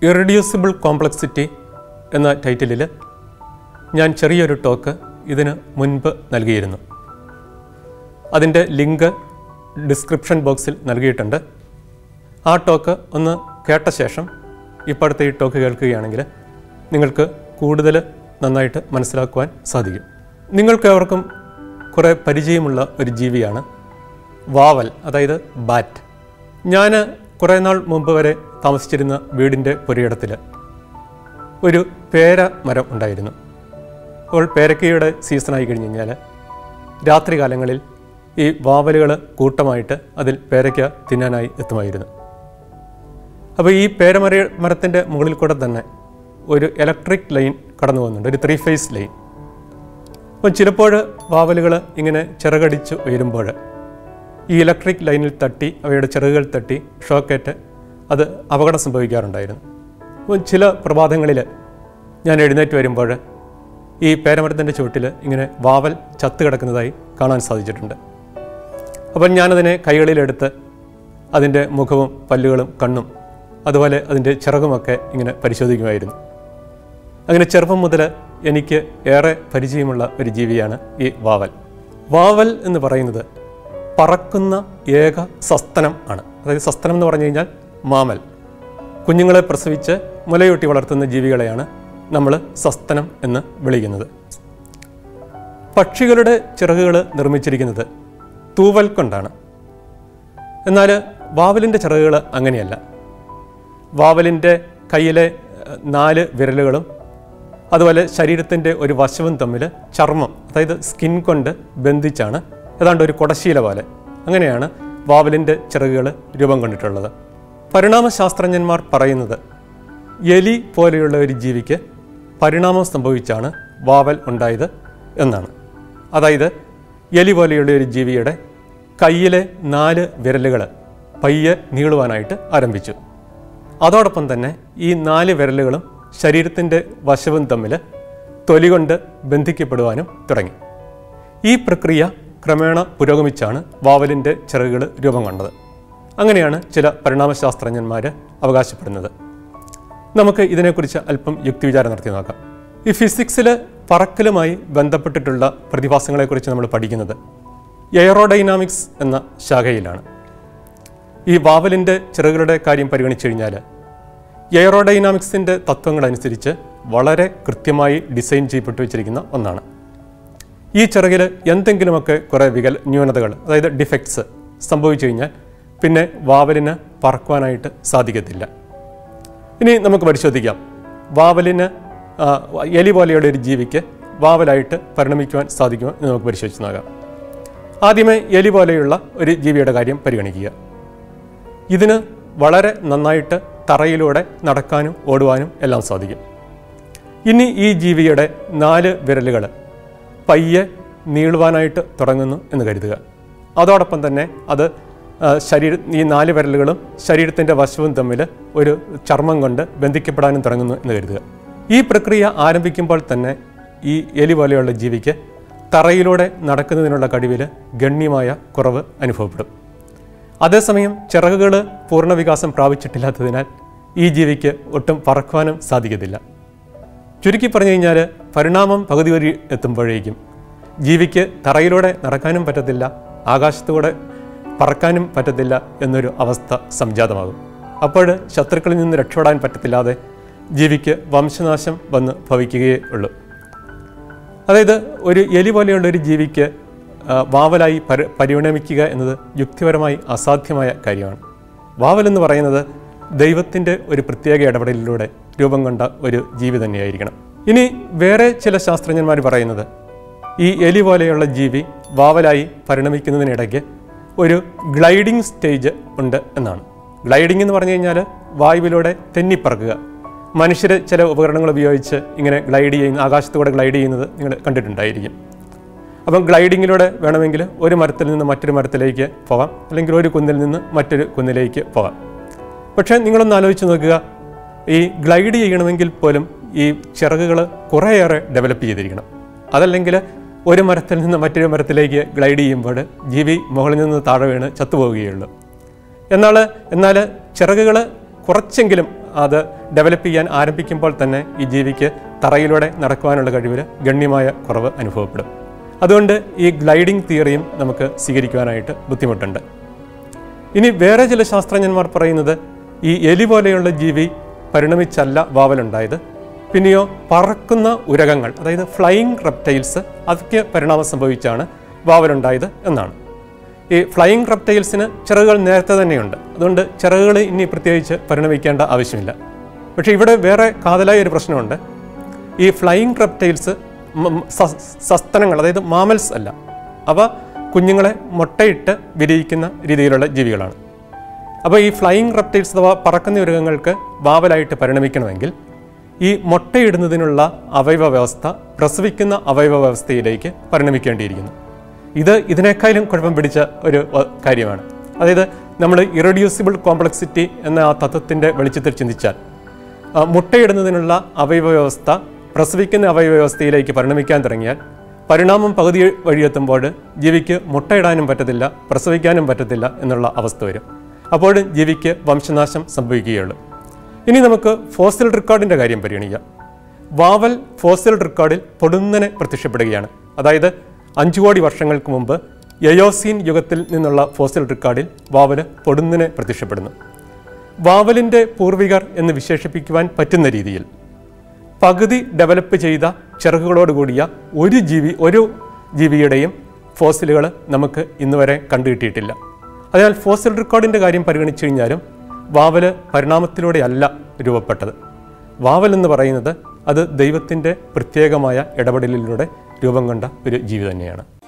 irreducible complexity എന്ന ടൈറ്റിലിൽ ഞാൻ ചെറിയൊരു ടോക്ക് ഇതിന് മുൻപ് നൽകിയിരുന്നു അതിൻ്റെ ലിങ്ക് ഡിസ്ക്രിപ്ഷൻ ബോക്സിൽ നൽകിയിട്ടുണ്ട് ആ ടോക്ക് ഒന്ന് കേട്ട ശേഷം ഇപ്പോഴത്തെ ഈ ടോക്ക് കേൾക്കുകയാണെങ്കിൽ നിങ്ങൾക്ക് കൂടുതൽ നന്നായിട്ട് മനസ്സിലാക്കുവാൻ സാധിക്കും നിങ്ങൾക്കേവർക്കും കുറേ പരിചയമുള്ള ഒരു ജീവിയാണ് വാവൽ അതായത് ബാറ്റ് ഞാൻ കുറേ നാൾ മുമ്പ് വരെ താമസിച്ചിരുന്ന വീടിൻ്റെ പുരയിടത്തിൽ ഒരു പേര മരം ഉണ്ടായിരുന്നു അപ്പോൾ പേരക്കയുടെ സീസണായി കഴിഞ്ഞ് കഴിഞ്ഞാൽ രാത്രികാലങ്ങളിൽ ഈ വാവലുകൾ കൂട്ടമായിട്ട് അതിൽ പേരയ്ക്ക തിന്നാനായി എത്തുമായിരുന്നു അപ്പോൾ ഈ പേരമര മരത്തിൻ്റെ മുകളിൽ കൂടെ തന്നെ ഒരു ഇലക്ട്രിക് ലൈൻ കടന്നു പോകുന്നുണ്ട് ഒരു ത്രീ ഫേസ് ലൈൻ അപ്പോൾ ചിലപ്പോൾ വാവലുകൾ ഇങ്ങനെ ചിറകടിച്ച് ഉയരുമ്പോൾ ഈ ഇലക്ട്രിക് ലൈനിൽ തട്ടി അവയുടെ ചിറകുകൾ തട്ടി ഷോക്കേറ്റ് അത് അപകടം സംഭവിക്കാറുണ്ടായിരുന്നു അപ്പോൾ ചില പ്രഭാതങ്ങളിൽ ഞാൻ എഴുന്നേറ്റ് വരുമ്പോൾ ഈ പേരമരത്തിൻ്റെ ചുവട്ടിൽ ഇങ്ങനെ വാവൽ ചത്ത് കിടക്കുന്നതായി കാണാൻ സാധിച്ചിട്ടുണ്ട് അപ്പോൾ ഞാനതിനെ കൈകളിലെടുത്ത് അതിൻ്റെ മുഖവും പല്ലുകളും കണ്ണും അതുപോലെ അതിൻ്റെ ചിറകുമൊക്കെ ഇങ്ങനെ പരിശോധിക്കുമായിരുന്നു അങ്ങനെ ചെറുപ്പം മുതൽ എനിക്ക് ഏറെ പരിചയമുള്ള ഒരു ജീവിയാണ് ഈ വാവൽ വാവൽ എന്ന് പറയുന്നത് പറക്കുന്ന ഏക സസ്തനം ആണ് അതായത് സസ്തനം എന്ന് പറഞ്ഞു കഴിഞ്ഞാൽ മാമൽ കുഞ്ഞുങ്ങളെ പ്രസവിച്ച് മുലയൂട്ടി വളർത്തുന്ന ജീവികളെയാണ് നമ്മൾ സസ്തനം എന്ന് വിളിക്കുന്നത് പക്ഷികളുടെ ചിറകുകൾ നിർമ്മിച്ചിരിക്കുന്നത് തൂവൽ കൊണ്ടാണ് എന്നാൽ വാവലിൻ്റെ ചിറകുകൾ അങ്ങനെയല്ല വാവലിൻ്റെ കയ്യിലെ ഏഹ്, നാല് വിരലുകളും അതുപോലെ ശരീരത്തിൻ്റെ ഒരു വശവും തമ്മിൽ ചർമ്മം അതായത് സ്കിൻ കൊണ്ട് ബന്ധിച്ചാണ് ഏതാണ്ട് ഒരു കുടശീല പോലെ അങ്ങനെയാണ് വാവലിൻ്റെ ചിറകുകൾ രൂപം കൊണ്ടിട്ടുള്ളത് പരിണാമശാസ്ത്രജ്ഞന്മാർ പറയുന്നത് എലി പോലെയുള്ള ഒരു ജീവിക്ക് പരിണാമം സംഭവിച്ചാണ് വാവൽ ഉണ്ടായത് എന്നാണ് അതായത് എലി പോലെയുള്ള ഒരു ജീവിയുടെ കയ്യിലെ നാല് വിരലുകൾ പയ്യെ നീളുവാനായിട്ട് ആരംഭിച്ചു അതോടൊപ്പം തന്നെ ഈ നാല് വിരലുകളും ശരീരത്തിൻ്റെ വശവും തമ്മിൽ തൊലി കൊണ്ട് ബന്ധിക്കപ്പെടുവാനും തുടങ്ങി ഈ പ്രക്രിയ ക്രമേണ പുരോഗമിച്ചാണ് വാവലിൻ്റെ ചിറകുകൾ രൂപം കൊണ്ടത് അങ്ങനെയാണ് ചില പരിണാമശാസ്ത്രജ്ഞന്മാർ അവകാശപ്പെടുന്നത് നമുക്ക് ഇതിനെക്കുറിച്ച് അല്പം യുക്തിവിചാരം നടത്തി നോക്കാം ഈ ഫിസിക്സിൽ പറക്കലുമായി ബന്ധപ്പെട്ടിട്ടുള്ള പ്രതിഭാസങ്ങളെക്കുറിച്ച് നമ്മൾ പഠിക്കുന്നത് എയറോഡൈനാമിക്സ് എന്ന ശാഖയിലാണ് ഈ വാവലിൻ്റെ ചിറകുകളുടെ കാര്യം പരിഗണിച്ചു കഴിഞ്ഞാൽ എയറോഡൈനാമിക്സിൻ്റെ തത്വങ്ങളനുസരിച്ച് വളരെ കൃത്യമായി ഡിസൈൻ ചെയ്യപ്പെട്ടു വെച്ചിരിക്കുന്ന ഒന്നാണ് ഈ ചിറകിൽ എന്തെങ്കിലുമൊക്കെ കുറേ വികൽ ന്യൂനതകൾ അതായത് ഡിഫക്ട്സ് സംഭവിച്ചു കഴിഞ്ഞാൽ പിന്നെ വാവലിന് പറക്കുവാനായിട്ട് സാധിക്കത്തില്ല ഇനി നമുക്ക് പരിശോധിക്കാം വാവലിന് ആ, എലി പോലെയുള്ള ഒരു ജീവിക്ക് വാവലായിട്ട് പരിണമിക്കുവാൻ സാധിക്കുമോ എന്ന് നമുക്ക് പരിശോധിച്ച് നോക്കാം ആദ്യമേ എലി പോലെയുള്ള ഒരു ജീവിയുടെ കാര്യം പരിഗണിക്കുക ഇതിന് വളരെ നന്നായിട്ട് തറയിലൂടെ നടക്കാനും ഓടുവാനും എല്ലാം സാധിക്കും ഇനി ഈ ജീവിയുടെ നാല് വിരലുകൾ പയ്യെ നീളുവാനായിട്ട് തുടങ്ങുന്നു എന്ന് കരുതുക അതോടൊപ്പം തന്നെ അത് ആ, ശരീര ഈ നാല് വിരലുകളും ശരീരത്തിൻ്റെ വശവും തമ്മിൽ ഒരു ചർമ്മം കൊണ്ട് ബന്ധിക്കപ്പെടാനും തുടങ്ങുന്നു എന്ന് കരുതുക ഈ പ്രക്രിയ ആരംഭിക്കുമ്പോൾ തന്നെ ഈ എലി പോലെയുള്ള ജീവിക്ക് തറയിലൂടെ നടക്കുന്നതിനുള്ള കഴിവിൽ ഗണ്യമായ കുറവ് അനുഭവപ്പെടും അതേസമയം ചിറകുകൾ പൂർണ്ണവികാസം പ്രാപിച്ചിട്ടില്ലാത്തതിനാൽ ഈ ജീവിക്ക് ഒട്ടും പറക്കുവാനും സാധിക്കത്തില്ല ചുരുക്കി പറഞ്ഞു കഴിഞ്ഞാൽ പരിണാമം പകുതി വരി എത്തുമ്പോഴേക്കും ജീവിക്ക് തറയിലൂടെ നടക്കാനും പറ്റത്തില്ല ആകാശത്തൂടെ പറക്കാനും പറ്റത്തില്ല എന്നൊരു അവസ്ഥ സംജാതമാകും അപ്പോൾ ശത്രുക്കളിൽ നിന്ന് രക്ഷപ്പെടാൻ പറ്റത്തില്ലാതെ ജീവിക്ക് വംശനാശം വന്ന് ഭവിക്കുകയേ ഉള്ളൂ അതായത് ഒരു എലി പോലെയുള്ള ഒരു ജീവിക്ക് ആ, വാവലായി പരി പരിണമിക്കുക എന്നത് യുക്തിപരമായി അസാധ്യമായ കാര്യമാണ് വാവൽ എന്ന് പറയുന്നത് ദൈവത്തിൻ്റെ ഒരു പ്രത്യേക ഇടപെടലിലൂടെ രൂപം കൊണ്ട ഒരു ജീവി തന്നെയായിരിക്കണം ഇനി വേറെ ചില ശാസ്ത്രജ്ഞന്മാർ പറയുന്നത് ഈ എലി പോലെയുള്ള ജീവി വാവലായി പരിണമിക്കുന്നതിനിടയ്ക്ക് ഒരു ഗ്ലൈഡിംഗ് സ്റ്റേജ് ഉണ്ട് എന്നാണ് ഗ്ലൈഡിംഗ് എന്ന് പറഞ്ഞു കഴിഞ്ഞാൽ വായുവിലൂടെ തെന്നിപ്പറക്കുക മനുഷ്യർ ചില ഉപകരണങ്ങൾ ഉപയോഗിച്ച് ഇങ്ങനെ ഗ്ലൈഡ് ചെയ്യുന്ന ആകാശത്തൂടെ ഗ്ലൈഡ് ചെയ്യുന്നത് നിങ്ങൾ കണ്ടിട്ടുണ്ടായിരിക്കും അപ്പം ഗ്ലൈഡിങ്ങിലൂടെ വേണമെങ്കിൽ ഒരു മരത്തിൽ നിന്ന് മറ്റൊരു മരത്തിലേക്ക് പോകാം അല്ലെങ്കിൽ ഒരു കുന്നിൽ നിന്ന് മറ്റൊരു കുന്നിലേക്ക് പോകാം പക്ഷേ നിങ്ങളൊന്ന് ആലോചിച്ച് നോക്കുക ഈ ഗ്ലൈഡ് ചെയ്യണമെങ്കിൽ പോലും ഈ ചിറകുകൾ കുറേയേറെ ഡെവലപ്പ് ചെയ്തിരിക്കണം അതല്ലെങ്കിൽ ഒരു മരത്തിൽ നിന്ന് മറ്റൊരു മരത്തിലേക്ക് ഗ്ലൈഡ് ചെയ്യുമ്പോൾ ജീവി മുകളിൽ നിന്ന് താഴെ വീണ് ചത്തുപോവുകയുള്ളൂ എന്നാൽ എന്നാൽ ചിറകുകൾ കുറച്ചെങ്കിലും അത് ഡെവലപ്പ് ചെയ്യാൻ ആരംഭിക്കുമ്പോൾ തന്നെ ഈ ജീവിക്ക് തറയിലൂടെ നടക്കുവാനുള്ള കഴിവിൽ ഗണ്യമായ കുറവ് അനുഭവപ്പെടും അതുകൊണ്ട് ഈ ഗ്ലൈഡിംഗ് തിയറിയും നമുക്ക് സ്വീകരിക്കുവാനായിട്ട് ബുദ്ധിമുട്ടുണ്ട് ഇനി വേറെ ചില ശാസ്ത്രജ്ഞന്മാർ പറയുന്നത് ഈ എലി പോലെയുള്ള ജീവി പരിണമിച്ചല്ല വാവലുണ്ടായത് പിന്നെയോ പറക്കുന്ന ഉരകങ്ങൾ അതായത് ഫ്ലൈയിങ് റെപ്റ്റൈൽസ് അതൊക്കെ പരിണാമം സംഭവിച്ചാണ് വാവലുണ്ടായത് എന്നാണ് ഈ ഫ്ലൈയിങ് റെപ്റ്റൈൽസിന് ചിറകുകൾ നേരത്തെ തന്നെയുണ്ട് അതുകൊണ്ട് ചിറകുകൾ ഇനി പ്രത്യേകിച്ച് പരിണമിക്കേണ്ട ആവശ്യമില്ല പക്ഷേ ഇവിടെ വേറെ കാതലായ ഒരു പ്രശ്നമുണ്ട് ഈ ഫ്ലൈയിങ് റെപ്റ്റൈൽസ് സസ്തനങ്ങൾ അതായത് മാമൽസ് അല്ല അവ കുഞ്ഞുങ്ങളെ മുട്ടയിട്ട് വിരിയിക്കുന്ന രീതിയിലുള്ള ജീവികളാണ് അപ്പോൾ ഈ ഫ്ലൈയിങ് റെപ്റ്റൈൽസ് അഥവാ പറക്കുന്ന മൃഗങ്ങൾക്ക് വാവലായിട്ട് പരിണമിക്കണമെങ്കിൽ ഈ മുട്ടയിടുന്നതിനുള്ള അവയവ വ്യവസ്ഥ പ്രസവിക്കുന്ന അവയവ വ്യവസ്ഥയിലേക്ക് പരിണമിക്കേണ്ടിയിരിക്കുന്നു ഇത് ഇതിനേക്കാളും കുഴപ്പം പിടിച്ച ഒരു വ- കാര്യമാണ് അതായത് നമ്മൾ ഇറഡ്യൂസിബിൾ കോംപ്ലക്സിറ്റി എന്ന ആ തത്വത്തിൻ്റെ വെളിച്ചത്തിൽ ചിന്തിച്ചാൽ ആ, മുട്ടയിടുന്നതിനുള്ള അവയവ വ്യവസ്ഥ പ്രസവിക്കുന്ന അവയവ വ്യവസ്ഥയിലേക്ക് പരിണമിക്കാൻ തുടങ്ങിയാൽ പരിണാമം പകുതി വഴിയെത്തുമ്പോൾ ജീവിക്ക് മുട്ടയിടാനും പറ്റത്തില്ല പ്രസവിക്കാനും പറ്റത്തില്ല എന്നുള്ള അവസ്ഥ വരും അപ്പോൾ ജീവിക്ക് വംശനാശം സംഭവിക്കുകയുള്ളൂ ഇനി നമുക്ക് ഫോസിൽ റെക്കോർഡിൻ്റെ കാര്യം പരിഗണിക്കാം വാവൽ ഫോസിൽ റെക്കോർഡിൽ പൊടുന്നനെ പ്രത്യക്ഷപ്പെടുകയാണ് അതായത് അഞ്ചു കോടി വർഷങ്ങൾക്ക് മുമ്പ് യയോസീൻ യുഗത്തിൽ നിന്നുള്ള ഫോസിൽ റെക്കോർഡിൽ വാവല് പൊടുന്നനെ പ്രത്യക്ഷപ്പെടുന്നു വാവലിൻ്റെ പൂർവികർ എന്ന് വിശേഷിപ്പിക്കുവാൻ പറ്റുന്ന രീതിയിൽ പകുതി ഡെവലപ്പ് ചെയ്ത ചിറകുകളോടുകൂടിയ ഒരു ജീവി ഒരു ജീവിയുടെയും ഫോസിലുകൾ നമുക്ക് ഇന്നുവരെ കണ്ടുകിട്ടിയിട്ടില്ല അതിനാൽ ഫോസിൽ റെക്കോർഡിൻ്റെ കാര്യം പരിഗണിച്ചു കഴിഞ്ഞാലും വാവല് പരിണാമത്തിലൂടെയല്ല രൂപപ്പെട്ടത് വാവൽ എന്ന് പറയുന്നത് അത് ദൈവത്തിൻ്റെ പ്രത്യേകമായ ഇടപെടലിലൂടെ രൂപം കൊണ്ട ഒരു ജീവി തന്നെയാണ്